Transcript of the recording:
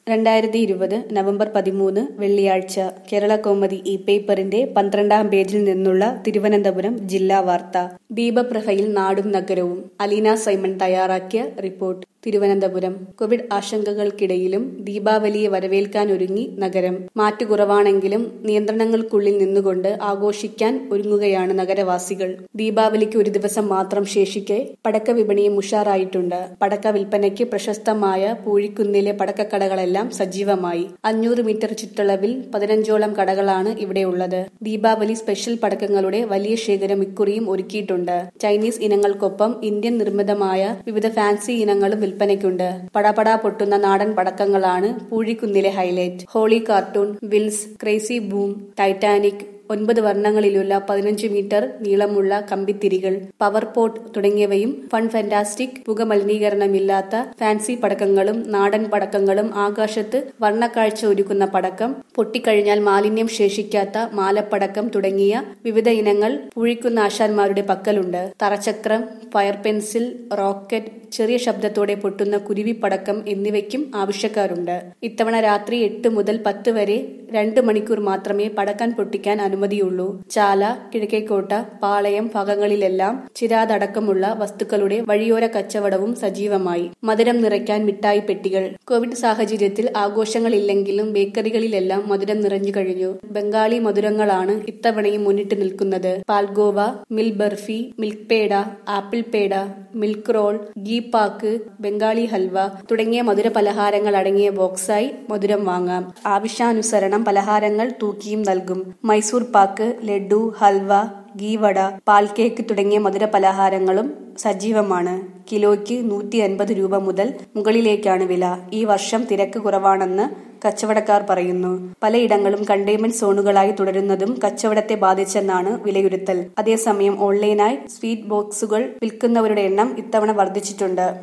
രണ്ടായിരത്തി ഇരുപത് നവംബർ പതിമൂന്ന് വെള്ളിയാഴ്ച കേരള കൗമുദി ഈ പേപ്പറിന്റെ പന്ത്രണ്ടാം പേജിൽ നിന്നുള്ള തിരുവനന്തപുരം ജില്ലാ വാർത്ത ദീപപ്രഭയിൽ നാടും നഗരവും അലീന സൈമൺ തയ്യാറാക്കിയ റിപ്പോർട്ട് തിരുവനന്തപുരം കോവിഡ് ആശങ്കകൾക്കിടയിലും ദീപാവലിയെ വരവേൽക്കാനൊരുങ്ങി നഗരം മാറ്റു കുറവാണെങ്കിലും നിയന്ത്രണങ്ങൾക്കുള്ളിൽ നിന്നുകൊണ്ട് ആഘോഷിക്കാൻ ഒരുങ്ങുകയാണ് നഗരവാസികൾ ദീപാവലിക്ക് ഒരു ദിവസം മാത്രം ശേഷിക്കെ പടക്ക വിപണിയും ഉഷാറായിട്ടുണ്ട് പടക്ക വിൽപ്പനയ്ക്ക് പ്രശസ്തമായ പൂഴിക്കുന്നിലെ പടക്കക്കടകളെല്ലാം സജീവമായി അഞ്ഞൂറ് മീറ്റർ ചുറ്റളവിൽ പതിനഞ്ചോളം കടകളാണ് ഇവിടെയുള്ളത് ദീപാവലി സ്പെഷ്യൽ പടക്കങ്ങളുടെ വലിയ ശേഖരം ഇക്കുറിയും ഒരുക്കിയിട്ടുണ്ട് ചൈനീസ് ഇനങ്ങൾക്കൊപ്പം ഇന്ത്യൻ നിർമ്മിതമായ വിവിധ ഫാൻസി ഇനങ്ങളും വിൽപ്പനയ്ക്കുണ്ട് പടപടാ പൊട്ടുന്ന നാടൻ പടക്കങ്ങളാണ് പൂഴിക്കുന്നിലെ highlight Holi cartoon wills crazy boom Titanic ഒൻപത് വർണ്ണങ്ങളിലുള്ള പതിനഞ്ച് മീറ്റർ നീളമുള്ള കമ്പിത്തിരികൾ പവർ പോട്ട് തുടങ്ങിയവയും ഫൺ ഫാന്റാസ്റ്റിക് പുക മലിനീകരണമില്ലാത്ത ഫാൻസി പടക്കങ്ങളും നാടൻ പടക്കങ്ങളും ആകാശത്ത് വർണ്ണക്കാഴ്ച ഒരുക്കുന്ന പടക്കം പൊട്ടിക്കഴിഞ്ഞാൽ മാലിന്യം ശേഷിക്കാത്ത മാലപ്പടക്കം തുടങ്ങിയ വിവിധ ഇനങ്ങൾ പൂഴിക്കുന്ന ആശാന്മാരുടെ പക്കലുണ്ട് തറചക്രം ഫയർ പെൻസിൽ റോക്കറ്റ് ചെറിയ ശബ്ദത്തോടെ പൊട്ടുന്ന കുരുവിപ്പടക്കം എന്നിവയ്ക്കും ആവശ്യക്കാരുണ്ട് ഇത്തവണ രാത്രി എട്ട് മുതൽ പത്ത് വരെ രണ്ട് മണിക്കൂർ മാത്രമേ പടക്കാൻ പൊട്ടിക്കാൻ അനുമതിയുള്ളൂ ചാല കിഴക്കേക്കോട്ട പാളയം ഭാഗങ്ങളിലെല്ലാം ചിരാതടക്കമുള്ള വസ്തുക്കളുടെ വഴിയോര കച്ചവടവും സജീവമായി മധുരം നിറയ്ക്കാൻ മിഠായി പെട്ടികൾ കോവിഡ് സാഹചര്യത്തിൽ ആഘോഷങ്ങളില്ലെങ്കിലും ബേക്കറികളിലെല്ലാം മധുരം നിറഞ്ഞു കഴിഞ്ഞു ബംഗാളി മധുരങ്ങളാണ് ഇത്തവണയും മുന്നിട്ട് നിൽക്കുന്നത് palgova milk barfi milk peda apple peda milk roll ghee pak Bengali halwa തുടങ്ങിയ മധുര പലഹാരങ്ങൾ അടങ്ങിയ ബോക്സായി മധുരം വാങ്ങാം ആവശ്യാനുസരണം പലഹാരങ്ങൾ തൂക്കിയും നൽകും മൈസൂർ പാക്ക് ലഡു ഹൽവ ഗീവട പാൽ കേക്ക് തുടങ്ങിയ മധുര പലഹാരങ്ങളും സജീവമാണ് കിലോയ്ക്ക് നൂറ്റി അൻപത് രൂപ മുതൽ മുകളിലേക്കാണ് വില ഈ വർഷം തിരക്ക് കുറവാണെന്ന് കച്ചവടക്കാർ പറയുന്നു പലയിടങ്ങളും കണ്ടെയ്ൻമെന്റ് സോണുകളായി തുടരുന്നതും കച്ചവടത്തെ ബാധിച്ചെന്നാണ് വിലയിരുത്തൽ അതേസമയം ഓൺലൈനായി സ്വീറ്റ് ബോക്സുകൾ വിൽക്കുന്നവരുടെ എണ്ണം ഇത്തവണ വർദ്ധിച്ചിട്ടുണ്ട്